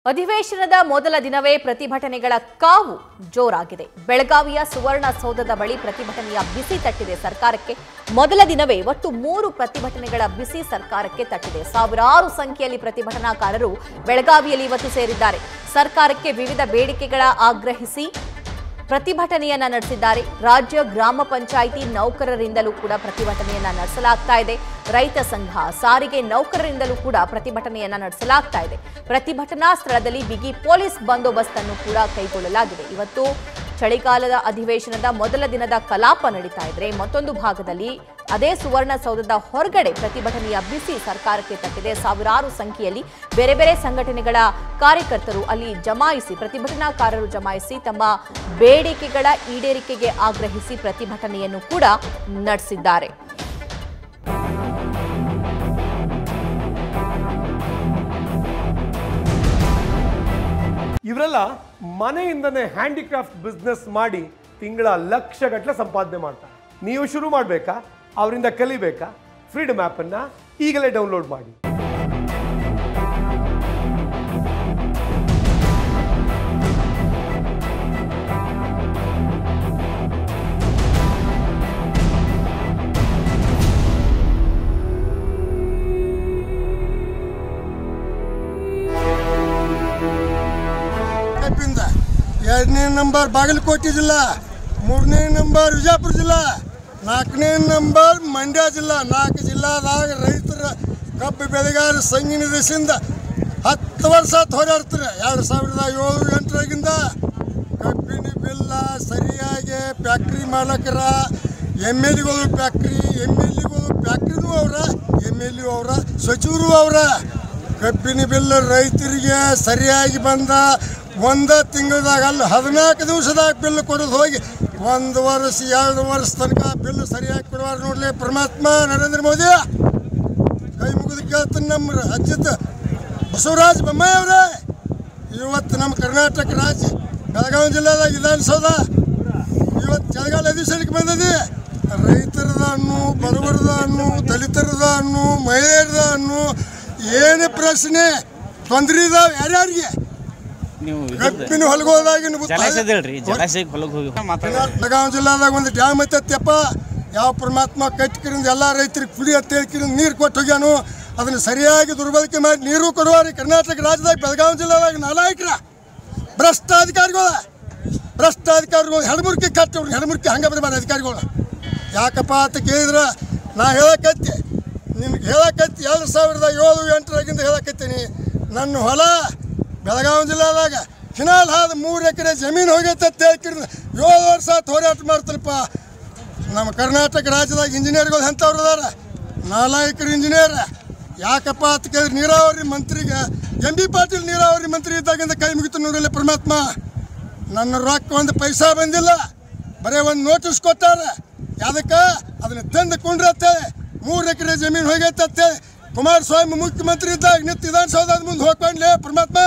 ಅಧಿವೇಶನದ ಮೊದಲ ದಿನವೇ ಪ್ರತಿಭಟನೆಗಳ ಕಾವು ಜೋರಾಗಿದೆ ಬೆಳಗಾವಿಯ ಸುವರ್ಣಸೌಧದ ಬಳಿ ಪ್ರತಿಭಟನೆಯ ಬಿಸಿ ತಟ್ಟಿದೆ ಸರ್ಕಾರಕ್ಕೆ ಮೊದಲ ದಿನವೇ ಒಟ್ಟು ಮೂರು ಪ್ರತಿಭಟನೆಗಳ ಬಿಸಿ ಸರ್ಕಾರಕ್ಕೆ ತಟ್ಟಿದೆ ಸಾವಿರಾರು ಸಂಖ್ಯೆಯಲ್ಲಿ ಪ್ರತಿಭಟನಾಕಾರರು ಬೆಳಗಾವಿಯಲ್ಲಿ ಇವತ್ತು ಸೇರಿದ್ದಾರೆ ಸರ್ಕಾರಕ್ಕೆ ವಿವಿಧ ಬೇಡಿಕೆಗಳ ಆಗ್ರಹಿಸಿ ಪ್ರತಿಭಟನೆಯನ್ನ ನಡೆಸಿದ್ದಾರೆ ರಾಜ್ಯ ಗ್ರಾಮ ಪಂಚಾಯಿತಿ ನೌಕರರಿಂದಲೂ ಕೂಡ ಪ್ರತಿಭಟನೆಯನ್ನ ನಡೆಸಲಾಗ್ತಾ ಇದೆ ರೈತ ಸಂಘ ಸಾರಿಗೆ ನೌಕರರಿಂದಲೂ ಕೂಡ ಪ್ರತಿಭಟನೆಯನ್ನ ನಡೆಸಲಾಗ್ತಾ ಇದೆ ಪ್ರತಿಭಟನಾ ಸ್ಥಳದಲ್ಲಿ ಬಿಗಿ ಪೊಲೀಸ್ ಬಂದೋಬಸ್ತ್ ಅನ್ನು ಕೂಡ ಕೈಗೊಳ್ಳಲಾಗಿದೆ ಇವತ್ತು ಚಳಿಗಾಲದ ಅಧಿವೇಶನದ ಮೊದಲ ದಿನದ ಕಲಾಪ ನಡೀತಾ ಇದ್ರೆ ಮತ್ತೊಂದು ಭಾಗದಲ್ಲಿ ಅದೇ ಸುವರ್ಣಸೌಧದ ಹೊರಗಡೆ ಪ್ರತಿಭಟನೆಯ ಬಿಸಿ ಸರ್ಕಾರಕ್ಕೆ ತಟ್ಟಿದೆ ಸಾವಿರಾರು ಸಂಖ್ಯೆಯಲ್ಲಿ ಬೇರೆ ಬೇರೆ ಸಂಘಟನೆಗಳ ಕಾರ್ಯಕರ್ತರು ಅಲ್ಲಿ ಜಮಾಯಿಸಿ ಪ್ರತಿಭಟನಾಕಾರರು ಜಮಾಯಿಸಿ ತಮ್ಮ ಬೇಡಿಕೆಗಳ ಈಡೇರಿಕೆಗೆ ಆಗ್ರಹಿಸಿ ಪ್ರತಿಭಟನೆಯನ್ನು ಕೂಡ ನಡೆಸಿದ್ದಾರೆ ಇವರೆಲ್ಲ ಮನೆಯಿಂದನೇ ಹ್ಯಾಂಡಿಕ್ರಾಫ್ಟ್ ಬಿಸ್ನೆಸ್ ಮಾಡಿ ತಿಂಗಳ ಲಕ್ಷ ಗಟ್ಟಲೆ ಸಂಪಾದನೆ ಮಾಡ್ತಾರೆ ನೀವು ಶುರು ಮಾಡಬೇಕಾ ಅವರಿಂದ ಕಲಿಬೇಕಾ ಫ್ರೀಡಮ್ ಆ್ಯಪನ್ನು ಈಗಲೇ ಡೌನ್ಲೋಡ್ ಮಾಡಿ ಕಬ್ಬಿಂದ ಎರಡನೇ ನಂಬರ್ ಬಾಗಲಕೋಟೆ ಜಿಲ್ಲಾ ಮೂರನೇ ನಂಬರ್ ವಿಜಯಪುರ ಜಿಲ್ಲಾ ನಾಲ್ಕನೇ ನಂಬರ್ ಮಂಡ್ಯ ಜಿಲ್ಲಾ ನಾಲ್ಕು ಜಿಲ್ಲಾದಾಗ ರೈತರ ಕಬ್ಬು ಬೆಳೆಗಾರ ಸಂಘಿನ ದಿವಸದಿಂದ ಹತ್ತು ವರ್ಷ ಆತ್ ಹೋರಾಡ್ತಾರೆ ಎರಡು ಸಾವಿರದ ಏಳು ಎಂಟರಾಗಿಂದ ಕಬ್ಬಿನ ಬಿಲ್ಲ ಸರಿಯಾಗಿ ಫ್ಯಾಕ್ಟ್ರಿ ಮಾಲಕರ ಎಮ್ ಎಲ್ ಎಗಳು ಫ್ಯಾಕ್ಟ್ರಿ ಎಮ್ ಎಲ್ ಎಗಳು ಫ್ಯಾಕ್ಟ್ರಿನೂ ಅವರ ಎಮ್ ಎಲ್ ಎ ಅವರ ಸಚಿವರು ಅವರ ಕಬ್ಬಿನ ಬಿಲ್ ರೈತರಿಗೆ ಸರಿಯಾಗಿ ಬಂದ ಒಂದ ತಿಂಗಳದಾಗ ಅಲ್ಲ ಹದಿನಾಲ್ಕು ದಿವಸದಾಗ ಬಿಲ್ ಕೊಡೋದು ಹೋಗಿ ಒಂದು ವರ್ಷ ಎರಡು ವರ್ಷ ತನಕ ಬಿಲ್ ಸರಿಯಾಗಿ ಕೊಡುವಾರ ನೋಡ್ಲಿ ಪರಮಾತ್ಮ ನರೇಂದ್ರ ಮೋದಿ ಕೈ ಮುಗಿದು ಕೇಳ್ತಾನೆ ನಮ್ಮ ರಾಜ್ಯದ ಬಸವರಾಜ ಬೊಮ್ಮಾಯಿ ಅವರೇ ಇವತ್ತು ನಮ್ಮ ಕರ್ನಾಟಕ ರಾಜ್ಯ ಬೆಳಗಾವಿ ಜಿಲ್ಲೆದಾಗ ವಿಧಾನಸೌಧ ಇವತ್ತು ಚಳಿಗಾಲ ಅಧಿವೇಶನಕ್ಕೆ ಬಂದದೆ ರೈತರದ ಹಣ್ಣು ಬಡವರದ ಹಣ್ಣು ದಲಿತರದ ಹಣ್ಣು ಮಹಿಳೆಯರದ ಹಣ್ಣು ಏನು ಪ್ರಶ್ನೆ ತೊಂದರೆ ಇದಾವೆ ಯಾರ್ಯಾರಿಗೆ ನೀವು ಕಬ್ಬಿನ ಹೊಲಗೋದಾಗಿನ ಜಲಾಶಯದ ಹೇಳ್ರಿ ಜಲಾಶಯಕ್ಕೆ ಹೊಲಕ್ಕೆ ಹೋಗಿ ಮಾತಾಡ ಬೆಳಗಾವಿ ಜಿಲ್ಲಾದಾಗ ಒಂದು ಡ್ಯಾಮ್ ಐತತ್ಯಪ್ಪ ಯಾವ ಪರಮಾತ್ಮ ಕಟ್ಕಿರಿಂದ ಎಲ್ಲ ರೈತರಿಗೆ ಕುಡಿ ಅಂತ ಹೇಳ್ಕಿರಿಂದ ನೀರು ಕೊಟ್ಟು ಹೋಗ್ಯಾನು ಅದನ್ನು ಸರಿಯಾಗಿ ದುರ್ಬಳಕೆ ಮಾಡಿ ನೀರು ಕೊಡುವಾರಿ ಕರ್ನಾಟಕ ರಾಜ್ಯದಾಗ ಬೆಳಗಾವಿ ಜಿಲ್ಲಾದಾಗ ನಾಲಾಯಕರ ಭ್ರಷ್ಟ ಅಧಿಕಾರಿಗಳ ಭ್ರಷ್ಟ ಅಧಿಕಾರಿಗಳು ಹೆಣ್ಮುರ್ಕಿ ಕಟ್ಟವ್ರು ಹೆಣ್ಮುರ್ಕಿ ಹಂಗೆ ಬರಬಾರ ಅಧಿಕಾರಿಗಳು ಯಾಕಪ್ಪ ಅಂತ ಕೇಳಿದ್ರೆ ನಾ ಹೇಳಕತ್ತಿ ನಿನ್ಗೆ ಹೇಳಕತ್ತಿ ಎರಡು ಸಾವಿರದ ಏಳು ಎಂಟರಾಗಿಂದ ಹೇಳಕತ್ತೀನಿ ನನ್ನ ಹೊಲ ಬೆಳಗಾವಿ ಜಿಲ್ಲಾದಾಗ ಹಿನಾಲ್ ಹಾದ ಮೂರು ಎಕರೆ ಜಮೀನು ಹೋಗೈತೆ ಅಂತ ಹೇಳ್ಕಿದ್ರೆ ಏಳು ವರ್ಷ ಆತ್ ಹೋರಾಟ ಮಾಡ್ತಾರಪ್ಪ ನಮ್ಮ ಕರ್ನಾಟಕ ರಾಜ್ಯದಾಗ ಇಂಜಿನಿಯರ್ಗಳು ಎಂಥವ್ರು ಅದಾರ ನಾಲಾಯಕರು ಇಂಜಿನಿಯರ್ ಯಾಕಪ್ಪ ಅಂತ ಕೇಳಿದ್ರೆ ನೀರಾವರಿ ಮಂತ್ರಿಗೆ ಎಂ ಬಿ ಪಾಟೀಲ್ ನೀರಾವರಿ ಮಂತ್ರಿ ಇದ್ದಾಗಿಂದ ಕೈ ಮುಗಿತು ನೋಡಲ್ಲ ಪರಮಾತ್ಮ ನನ್ನ ರೊಕ್ಕ ಒಂದು ಪೈಸಾ ಬಂದಿಲ್ಲ ಬರೀ ಒಂದು ನೋಟಿಸ್ ಕೊಟ್ಟಾರ ಅದಕ್ಕೆ ಅದನ್ನ ತಂದು ಕುಂಡ್ರತ್ತೇಳಿ ಮೂರು ಎಕರೆ ಜಮೀನು ಹೋಗೈತೆ ಅಂತೇಳಿ ಕುಮಾರಸ್ವಾಮಿ ಮುಖ್ಯಮಂತ್ರಿ ಇದ್ದಾಗ ನಿಂತು ವಿಧಾನಸೌಧದ ಮುಂದೆ ಹೋಗ್ಕೊಂಡ್ಲೆ ಪರಮಾತ್ಮ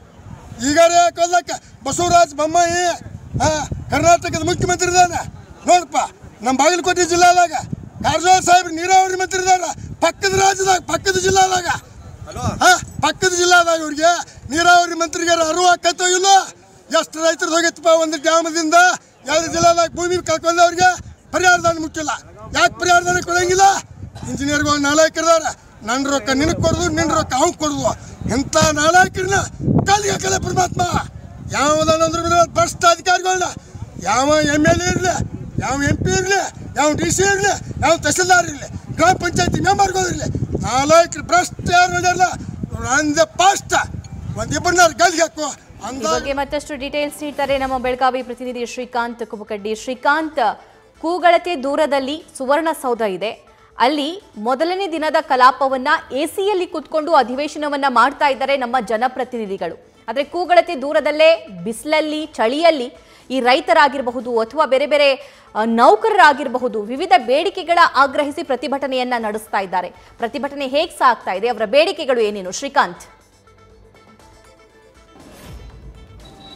ಈಗಾರೇ ಹಾಕೋದಕ್ಕೆ ಬಸವರಾಜ ಬೊಮ್ಮಾಯಿ ಆ, ಕರ್ನಾಟಕದ ಮುಖ್ಯಮಂತ್ರಿ ಇದ್ದಾನೆ ನೋಡಪ್ಪ ನಮ್ಮ ಬಾಗಲಕೋಟೆ ಜಿಲ್ಲಾದಾಗ ಕಾರಜೋಳ ಸಾಹೇಬ್ ನೀರಾವರಿ ಮಂತ್ರಿ ಇದಾರ ಪಕ್ಕದ ರಾಜ್ಯದಾಗ ಪಕ್ಕದ ಜಿಲ್ಲಾದಾಗ ಆ, ಪಕ್ಕದ ಜಿಲ್ಲಾದಾಗ ಇವ್ರಿಗೆ ನೀರಾವರಿ ಮಂತ್ರಿಗೆ ಅರಿವು ಆಕತ್ತೋ ಇಲ್ಲ ಎಷ್ಟು ರೈತರದ್ದು ಹೋಗೈತಪ್ಪ ಒಂದು ಡ್ಯಾಮದಿಂದ ಎರಡು ಜಿಲ್ಲಾದಾಗ ಭೂಮಿ ಕಳ್ಕೊಂಡವ್ರಿಗೆ ಪರಿಹಾರದಾನ ಮುಟ್ಟಿಲ್ಲ ಯಾಕೆ ಪರಿಹಾರದಾನ ಕೊಡಂಗಿಲ್ಲ ಇಂಜಿನಿಯರ್ಗಳು ನಾಲಾಯಕರದಾರ ನನ್ನ ರೊಕ್ಕ ನಿನಗೆ ಕೊಡೋದು ನಿನ್ನ ರೊಕ್ಕ ಅವ್ನು ಕೊಡೋದು ಇಂಥ ನಾಲಾಯಕರನ್ನ ಕಾಲಿಗೆ ಕಲೆ ಪರಮಾತ್ಮ ಯಾವ್ದಾನಂದ್ರೆ ಭ್ರಷ್ಟ ಅಧಿಕಾರಿಗಳನ್ನ ಯಾವ ಎಮ್ ಎಲ್ ಎ ಇರಲಿ ಯಾವ ಎಂ ಪಿ ಇರಲಿ ಯಾವ ಡಿ ಸಿ ಇರಲಿ ಯಾವ ತಹಸೀಲ್ದಾರ್ ಇರಲಿ ಗ್ರಾಮ ಪಂಚಾಯತಿ ಮೆಂಬರ್ಗಳು ಇರಲಿ ನಾಲ್ಕು ಭ್ರಷ್ಟ ಯಾರು ನೋಡ್ಯಾರಲ್ಲ ಅಂದ ಪಾಸ್ಟ್ ಒಂದಿಬ್ಬರನ್ನ ಗಲ್ಗೆ ಹಾಕು ಈ ಅಂದ ಬಗ್ಗೆ ಮತ್ತಷ್ಟು ಡೀಟೇಲ್ಸ್ ನೀಡ್ತಾರೆ ನಮ್ಮ ಬೆಳಗಾವಿ ಪ್ರತಿನಿಧಿ ಶ್ರೀಕಾಂತ್ ಕುಬಕಡ್ಡಿ ಶ್ರೀಕಾಂತ್ ಕೂಗಳತೆ ದೂರದಲ್ಲಿ ಸುವರ್ಣಸೌಧ ಇದೆ ಅಲ್ಲಿ ಮೊದಲನೇ ದಿನದ ಕಲಾಪವನ್ನ ಎಸಿಯಲ್ಲಿ ಕುತ್ಕೊಂಡು ಅಧಿವೇಶನವನ್ನ ಮಾಡ್ತಾ ಇದ್ದಾರೆ ನಮ್ಮ ಜನಪ್ರತಿನಿಧಿಗಳು ಆದ್ರೆ ಕೂಗಳತೆ ದೂರದಲ್ಲೇ ಬಿಸಿಲಲ್ಲಿ ಚಳಿಯಲ್ಲಿ ಈ ರೈತರಾಗಿರಬಹುದು ಅಥವಾ ಬೇರೆ ಬೇರೆ ಆ, ನೌಕರರಾಗಿರಬಹುದು ವಿವಿಧ ಬೇಡಿಕೆಗಳ ಆಗ್ರಹಿಸಿ ಪ್ರತಿಭಟನೆಯನ್ನ ನಡೆಸ್ತಾ ಇದ್ದಾರೆ ಪ್ರತಿಭಟನೆ ಹೇಗ್ ಸಾಗ್ತಾ ಇದೆ ಅವರ ಬೇಡಿಕೆಗಳು ಏನೇನು ಶ್ರೀಕಾಂತ್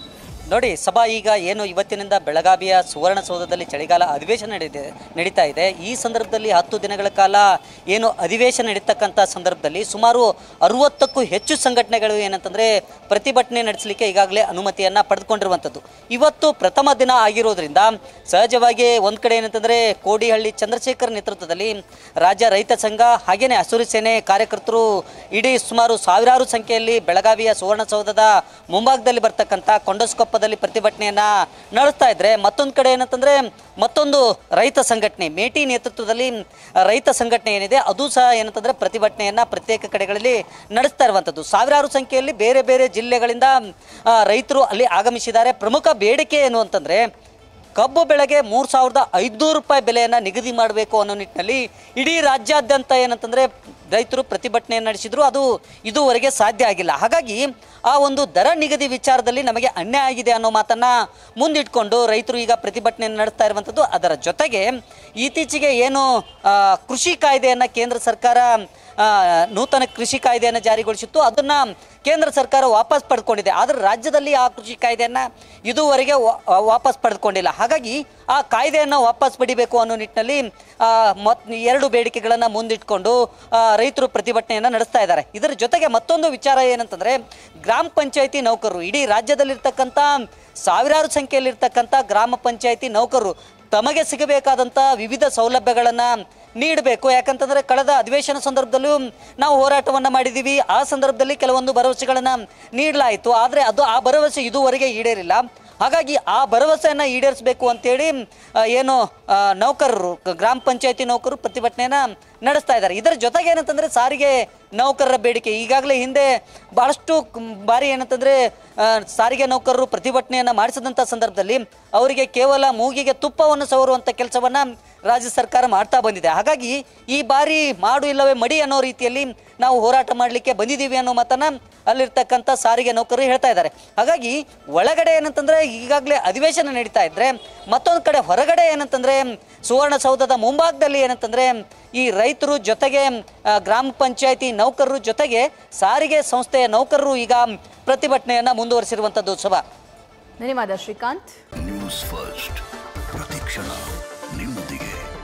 ನೋಡಿ ಸಭಾ ಈಗ ಏನು ಇವತ್ತಿನಿಂದ ಬೆಳಗಾವಿಯ ಸುವರ್ಣಸೌಧದಲ್ಲಿ ಚಳಿಗಾಲ ಅಧಿವೇಶನ ನಡೀದೆ ನಡೀತಾ ಇದೆ ಈ ಸಂದರ್ಭದಲ್ಲಿ ಹತ್ತು ದಿನಗಳ ಕಾಲ ಏನು ಅಧಿವೇಶನ ನಡೀತಕ್ಕಂಥ ಸಂದರ್ಭದಲ್ಲಿ ಸುಮಾರು ಅರುವತ್ತಕ್ಕೂ ಹೆಚ್ಚು ಸಂಘಟನೆಗಳು ಏನಂತಂದರೆ ಪ್ರತಿಭಟನೆ ನಡೆಸಲಿಕ್ಕೆ ಈಗಾಗಲೇ ಅನುಮತಿಯನ್ನು ಪಡೆದುಕೊಂಡಿರುವಂಥದ್ದು ಇವತ್ತು ಪ್ರಥಮ ದಿನ ಆಗಿರೋದ್ರಿಂದ ಸಹಜವಾಗಿ ಒಂದು ಕಡೆ ಏನಂತಂದರೆ ಕೋಡಿಹಳ್ಳಿ ಚಂದ್ರಶೇಖರ್ ನೇತೃತ್ವದಲ್ಲಿ ರಾಜ್ಯ ರೈತ ಸಂಘ ಹಾಗೆಯೇ ಹಸಿರು ಸೇನೆ ಕಾರ್ಯಕರ್ತರು ಇಡೀ ಸುಮಾರು ಸಾವಿರಾರು ಸಂಖ್ಯೆಯಲ್ಲಿ ಬೆಳಗಾವಿಯ ಸುವರ್ಣಸೌಧದ ಮುಂಭಾಗದಲ್ಲಿ ಬರ್ತಕ್ಕಂಥ ಕೊಂಡಸ್ಕೊಪ್ಪದಲ್ಲಿ ಪ್ರತಿಭಟನೆಯನ್ನು ನಡೆಸ್ತಾ ಇದ್ರೆ ಮತ್ತೊಂದು ಕಡೆ ಏನಂತಂದರೆ ಮತ್ತೊಂದು ರೈತ ಸಂಘಟನೆ ಮೇಟಿ ನೇತೃತ್ವದಲ್ಲಿ ರೈತ ಸಂಘಟನೆ ಏನಿದೆ ಅದು ಸಹ ಏನಂತಂದರೆ ಪ್ರತಿಭಟನೆಯನ್ನು ಪ್ರತ್ಯೇಕ ಕಡೆಗಳಲ್ಲಿ ನಡೆಸ್ತಾ ಇರುವಂಥದ್ದು ಸಾವಿರಾರು ಸಂಖ್ಯೆಯಲ್ಲಿ ಬೇರೆ ಬೇರೆ ಜಿಲ್ಲೆಗಳಿಂದ ಆ, ರೈತರು ಅಲ್ಲಿ ಆಗಮಿಸಿದ್ದಾರೆ ಪ್ರಮುಖ ಬೇಡಿಕೆ ಏನು ಅಂತಂದರೆ ಕಬ್ಬು ಬೆಳೆಗೆ ಮೂರು ಸಾವಿರದ ಐದುನೂರು ರೂಪಾಯಿ ಬೆಲೆಯನ್ನು ನಿಗದಿ ಮಾಡಬೇಕು ಅನ್ನೋ ನಿಟ್ಟಿನಲ್ಲಿ ಇಡೀ ರಾಜ್ಯಾದ್ಯಂತ ಏನಂತಂದರೆ ರೈತರು ಪ್ರತಿಭಟನೆಯನ್ನು ನಡೆಸಿದ್ರು ಅದು ಇದುವರೆಗೆ ಸಾಧ್ಯ ಆಗಿಲ್ಲ ಹಾಗಾಗಿ ಆ ಒಂದು ದರ ನಿಗದಿ ವಿಚಾರದಲ್ಲಿ ನಮಗೆ ಅನ್ಯಾಯ ಆಗಿದೆ ಅನ್ನೋ ಮಾತನ್ನು ಮುಂದಿಟ್ಕೊಂಡು ರೈತರು ಈಗ ಪ್ರತಿಭಟನೆಯನ್ನು ನಡೆಸ್ತಾ ಇರುವಂಥದ್ದು ಅದರ ಜೊತೆಗೆ ಇತ್ತೀಚೆಗೆ ಏನು ಆ, ಕೃಷಿ ಕಾಯ್ದೆಯನ್ನು ಕೇಂದ್ರ ಸರ್ಕಾರ ಆ, ನೂತನ ಕೃಷಿ ಕಾಯ್ದೆಯನ್ನು ಜಾರಿಗೊಳಿಸಿತ್ತು ಅದನ್ನು ಕೇಂದ್ರ ಸರ್ಕಾರ ವಾಪಸ್ ಪಡ್ಕೊಂಡಿದೆ ಆದರೆ ರಾಜ್ಯದಲ್ಲಿ ಆ ಕೃಷಿ ಕಾಯ್ದೆಯನ್ನು ಇದುವರೆಗೆ ವಾ- ವಾಪಸ್ ಪಡೆದುಕೊಂಡಿಲ್ಲ ಹಾಗಾಗಿ ಆ ಕಾಯ್ದೆಯನ್ನು ವಾಪಸ್ ಪಡಿಬೇಕು ಅನ್ನೋ ನಿಟ್ಟಿನಲ್ಲಿ ಆ, ಮತ್ ಎರಡು ಬೇಡಿಕೆಗಳನ್ನು ಮುಂದಿಟ್ಕೊಂಡು ಆ, ರೈತರು ಪ್ರತಿಭಟನೆಯನ್ನು ನಡೆಸ್ತಾ ಇದ್ದಾರೆ ಇದರ ಜೊತೆಗೆ ಮತ್ತೊಂದು ವಿಚಾರ ಏನಂತಂದರೆ ಗ್ರಾಮ ಪಂಚಾಯಿತಿ ನೌಕರರು ಇಡೀ ರಾಜ್ಯದಲ್ಲಿರ್ತಕ್ಕಂಥ ಸಾವಿರಾರು ಸಂಖ್ಯೆಯಲ್ಲಿರ್ತಕ್ಕಂಥ ಗ್ರಾಮ ಪಂಚಾಯಿತಿ ನೌಕರರು ತಮಗೆ ಸಿಗಬೇಕಾದಂಥ ವಿವಿಧ ಸೌಲಭ್ಯಗಳನ್ನು ನೀಡಬೇಕು ಯಾಕಂತಂದರೆ ಕಳೆದ ಅಧಿವೇಶನ ಸಂದರ್ಭದಲ್ಲೂ ನಾವು ಹೋರಾಟವನ್ನು ಮಾಡಿದ್ದೀವಿ ಆ ಸಂದರ್ಭದಲ್ಲಿ ಕೆಲವೊಂದು ಭರವಸೆಗಳನ್ನು ನೀಡಲಾಯಿತು ಆದರೆ ಅದು ಆ ಭರವಸೆ ಇದುವರೆಗೆ ಈಡೇರಿಲ್ಲ ಹಾಗಾಗಿ ಆ ಭರವಸೆಯನ್ನು ಈಡೇರಿಸಬೇಕು ಅಂತೇಳಿ ಆ, ಏನು ಆ, ನೌಕರರು ಕ- ಗ್ರಾಮ ಪಂಚಾಯತಿ ನೌಕರರು ಪ್ರತಿಭಟನೆಯನ್ನು ನಡೆಸ್ತಾ ಇದ್ದಾರೆ ಇದರ ಜೊತೆಗೆ ಏನಂತಂದರೆ ಸಾರಿಗೆ ನೌಕರರ ಬೇಡಿಕೆ ಈಗಾಗಲೇ ಹಿಂದೆ ಭಾಳಷ್ಟು ಕ್- ಬಾರಿ ಏನಂತಂದರೆ ಆ, ಸಾರಿಗೆ ನೌಕರರು ಪ್ರತಿಭಟನೆಯನ್ನು ಮಾಡಿಸಿದಂಥ ಸಂದರ್ಭದಲ್ಲಿ ಅವರಿಗೆ ಕೇವಲ ಮೂಗಿಗೆ ತುಪ್ಪವನ್ನು ಸವರುವಂಥ ಕೆಲಸವನ್ನು ರಾಜ್ಯ ಸರ್ಕಾರ ಮಾಡ್ತಾ ಬಂದಿದೆ ಹಾಗಾಗಿ ಈ ಬಾರಿ ಮಾಡು ಇಲ್ಲವೇ ಮಡಿ ಅನ್ನೋ ರೀತಿಯಲ್ಲಿ ನಾವು ಹೋರಾಟ ಮಾಡಲಿಕ್ಕೆ ಬಂದಿದ್ದೀವಿ ಅನ್ನೋ ಮಾತನ್ನು ಅಲ್ಲಿರ್ತಕ್ಕಂಥ ಸಾರಿಗೆ ನೌಕರರು ಹೇಳ್ತಾ ಇದ್ದಾರೆ ಹಾಗಾಗಿ ಒಳಗಡೆ ಏನಂತಂದರೆ ಈಗಾಗಲೇ ಅಧಿವೇಶನ ನಡೀತಾ ಇದ್ದರೆ ಮತ್ತೊಂದು ಕಡೆ ಹೊರಗಡೆ ಏನಂತಂದರೆ ಸುವರ್ಣಸೌಧದ ಮುಂಭಾಗದಲ್ಲಿ ಏನಂತಂದರೆ ಈ ರೈತರು ಜೊತೆಗೆ ಆ, ಗ್ರಾಮ ಪಂಚಾಯತಿ ನೌಕರರು ಜೊತೆಗೆ ಸಾರಿಗೆ ಸಂಸ್ಥೆಯ ನೌಕರರು ಈಗ ಪ್ರತಿಭಟನೆಯನ್ನು ಮುಂದುವರಿಸಿರುವಂಥದ್ದು ಸಭಾ ಧನ್ಯವಾದ ಶ್ರೀಕಾಂತ್ ನ್ಯೂಸ್ ಫಸ್ಟ್ ಪ್ರತಿಕ್ಷಣ ನಿಮ್ಮೊಂದಿಗೆ